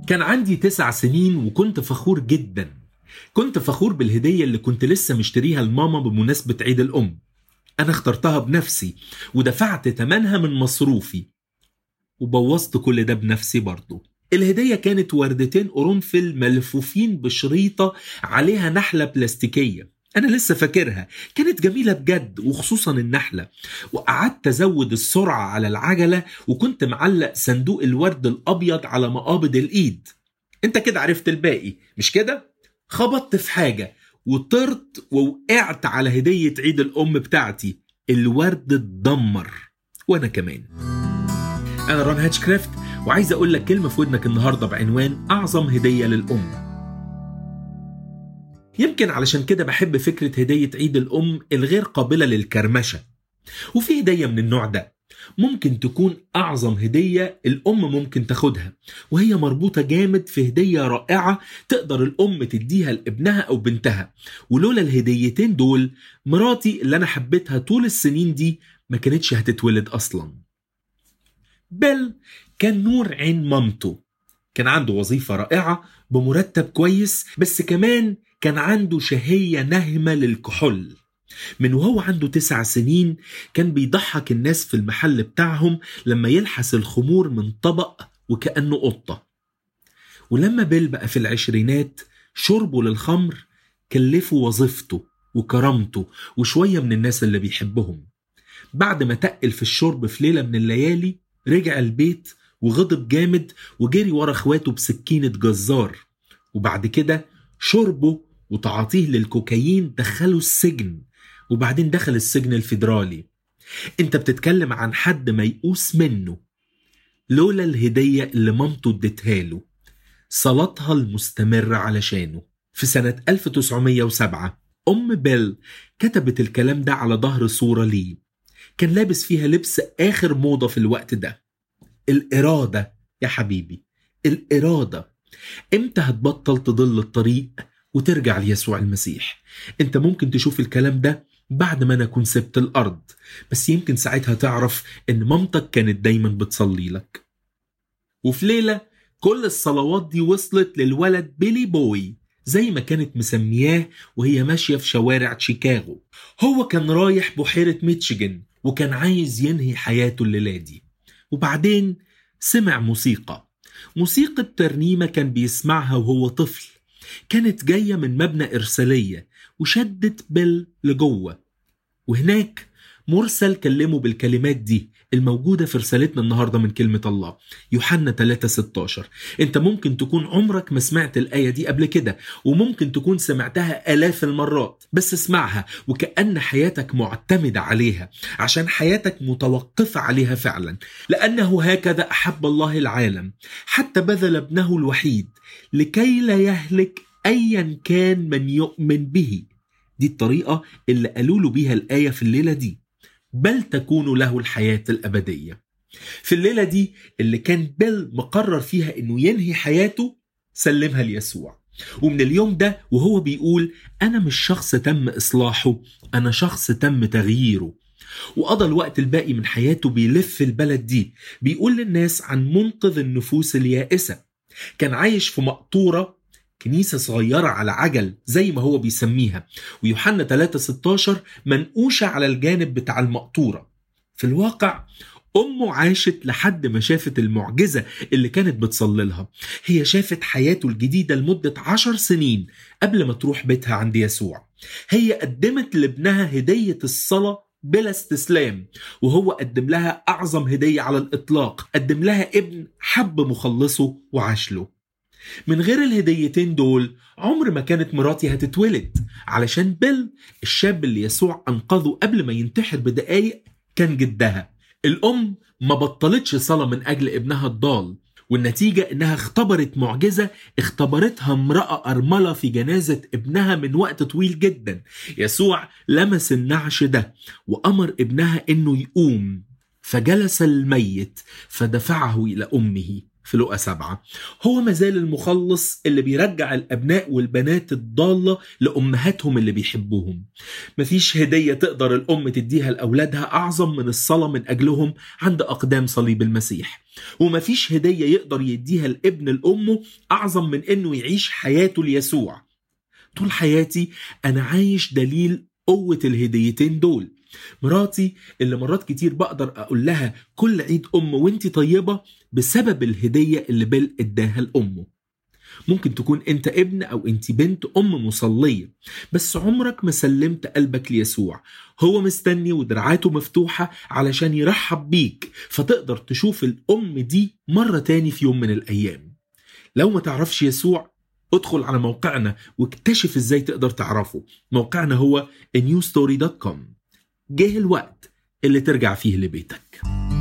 كان عندي تسع سنين وكنت فخور جدا كنت فخور بالهدية اللي كنت لسه مشتريها لماما بمناسبة عيد الأم أنا اخترتها بنفسي ودفعت تمنها من مصروفي وبوظت كل ده بنفسي برضه الهدية كانت وردتين قرنفل ملفوفين بشريطة عليها نحلة بلاستيكية أنا لسه فاكرها كانت جميلة بجد وخصوصا النحلة وقعدت أزود السرعة على العجلة وكنت معلق صندوق الورد الأبيض على مقابض الإيد أنت كده عرفت الباقي مش كده؟ خبطت في حاجة وطرت ووقعت على هدية عيد الأم بتاعتي الورد اتدمر وأنا كمان أنا ران هاتشكرافت وعايز أقول لك كلمة في ودنك النهاردة بعنوان أعظم هدية للأم يمكن علشان كده بحب فكرة هدية عيد الأم الغير قابلة للكرمشة وفي هدية من النوع ده ممكن تكون أعظم هدية الأم ممكن تاخدها وهي مربوطة جامد في هدية رائعة تقدر الأم تديها لابنها أو بنتها ولولا الهديتين دول مراتي اللي أنا حبيتها طول السنين دي ما كانتش هتتولد أصلا بيل كان نور عين مامته كان عنده وظيفة رائعة بمرتب كويس بس كمان كان عنده شهية نهمة للكحول من وهو عنده تسع سنين كان بيضحك الناس في المحل بتاعهم لما يلحس الخمور من طبق وكأنه قطة ولما بيل بقى في العشرينات شربه للخمر كلفه وظيفته وكرامته وشوية من الناس اللي بيحبهم بعد ما تقل في الشرب في ليلة من الليالي رجع البيت وغضب جامد وجري ورا اخواته بسكينة جزار وبعد كده شربه وتعاطيه للكوكايين دخله السجن وبعدين دخل السجن الفيدرالي انت بتتكلم عن حد ميؤوس منه لولا الهدية اللي مامته اديتها له صلاتها المستمرة علشانه في سنة 1907 أم بيل كتبت الكلام ده على ظهر صورة ليه كان لابس فيها لبس آخر موضة في الوقت ده الإرادة يا حبيبي الإرادة امتى هتبطل تضل الطريق وترجع ليسوع المسيح انت ممكن تشوف الكلام ده بعد ما انا اكون سبت الارض بس يمكن ساعتها تعرف ان مامتك كانت دايما بتصلي لك وفي ليلة كل الصلوات دي وصلت للولد بيلي بوي زي ما كانت مسمياه وهي ماشية في شوارع شيكاغو هو كان رايح بحيرة ميتشيجن وكان عايز ينهي حياته الليلة دي وبعدين سمع موسيقى موسيقى ترنيمة كان بيسمعها وهو طفل كانت جاية من مبنى إرسالية وشدت بيل لجوه وهناك مرسل كلمه بالكلمات دي الموجودة في رسالتنا النهاردة من كلمة الله يوحنا 3 16 انت ممكن تكون عمرك ما سمعت الآية دي قبل كده وممكن تكون سمعتها آلاف المرات بس اسمعها وكأن حياتك معتمدة عليها عشان حياتك متوقفة عليها فعلا لأنه هكذا أحب الله العالم حتى بذل ابنه الوحيد لكي لا يهلك أيا كان من يؤمن به دي الطريقة اللي قالوا له بيها الآية في الليلة دي بل تكون له الحياة الأبدية في الليلة دي اللي كان بيل مقرر فيها انه ينهي حياته سلمها ليسوع ومن اليوم ده وهو بيقول انا مش شخص تم اصلاحه انا شخص تم تغييره وقضى الوقت الباقي من حياته بيلف البلد دي بيقول للناس عن منقذ النفوس اليائسة كان عايش في مقطورة كنيسة صغيرة على عجل زي ما هو بيسميها ويوحنا 3 16 منقوشة على الجانب بتاع المقطورة في الواقع أمه عاشت لحد ما شافت المعجزة اللي كانت بتصللها هي شافت حياته الجديدة لمدة عشر سنين قبل ما تروح بيتها عند يسوع هي قدمت لابنها هدية الصلاة بلا استسلام وهو قدم لها أعظم هدية على الإطلاق قدم لها ابن حب مخلصه وعاش له من غير الهديتين دول عمر ما كانت مراتي هتتولد علشان بيل الشاب اللي يسوع أنقذه قبل ما ينتحر بدقايق كان جدها الأم ما بطلتش صلاة من أجل ابنها الضال والنتيجة إنها اختبرت معجزة اختبرتها امرأة أرملة في جنازة ابنها من وقت طويل جدا يسوع لمس النعش ده وأمر ابنها إنه يقوم فجلس الميت فدفعه إلى أمه في لقا سبعة هو مازال المخلص اللي بيرجع الأبناء والبنات الضالة لأمهاتهم اللي بيحبوهم مفيش هدية تقدر الأم تديها لأولادها أعظم من الصلاة من أجلهم عند أقدام صليب المسيح ومفيش هدية يقدر يديها الابن لأمه أعظم من إنه يعيش حياته ليسوع طول حياتي أنا عايش دليل قوة الهديتين دول مراتي اللي مرات كتير بقدر أقول لها كل عيد أم وانتي طيبة بسبب الهدية اللي بيل اداها لأمه ممكن تكون انت ابن او انت بنت ام مصلية بس عمرك ما سلمت قلبك ليسوع هو مستني ودراعاته مفتوحة علشان يرحب بيك فتقدر تشوف الام دي مرة تاني في يوم من الايام لو ما تعرفش يسوع ادخل على موقعنا واكتشف ازاي تقدر تعرفه موقعنا هو newstory.com جه الوقت اللي ترجع فيه لبيتك